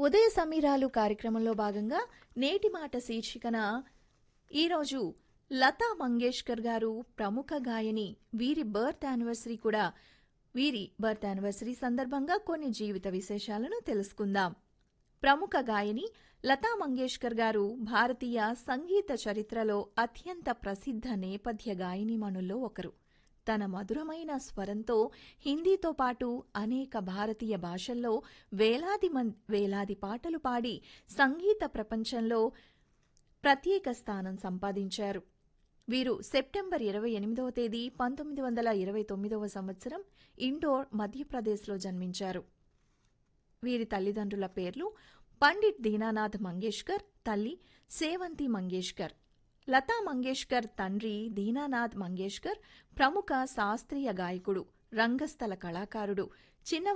ఉదయ సమీరాలు కార్యక్రమంలో భాగంగా నేటి మాట శీర్షికన ఈరోజు లతా మంగేష్కర్ గారు ప్రముఖ గాయని వీరి బర్త్ యానివర్సరీ కూడా వీరి బర్త్ యానివర్సరీ సందర్భంగా కొన్ని జీవిత విశేషాలను తెలుసుకుందాం ప్రముఖ గాయని లతా మంగేష్కర్ గారు భారతీయ సంగీత చరిత్రలో అత్యంత ప్రసిద్ధ నేపథ్య గాయనిమణుల్లో ఒకరు తన మధురమైన స్వరంతో హిందీతో పాటు అనేక భారతీయ భాషల్లో వేలాది మం వేలాది పాటలు పాడి సంగీత ప్రపంచంలో ప్రత్యేక స్థానం సంపాదించారు వీరు సెప్టెంబర్ ఇరవై ఎనిమిదవ తేదీ పంతొమ్మిది వందల ఇరవై తొమ్మిదవ సంవత్సరం ఇండోర్ మధ్యప్రదేశ్లో జన్మించారు వీరి తల్లిదండ్రుల పేర్లు పండిట్ దీనానాథ్ మంగేష్కర్ తల్లి సేవంతి మంగేష్కర్ లతా మంగేష్కర్ తండ్రి దీనానాథ్ మంగేష్కర్ ప్రముఖ శాస్త్రీయ గాయకుడు రంగస్థల కళాకారుడు చిన్న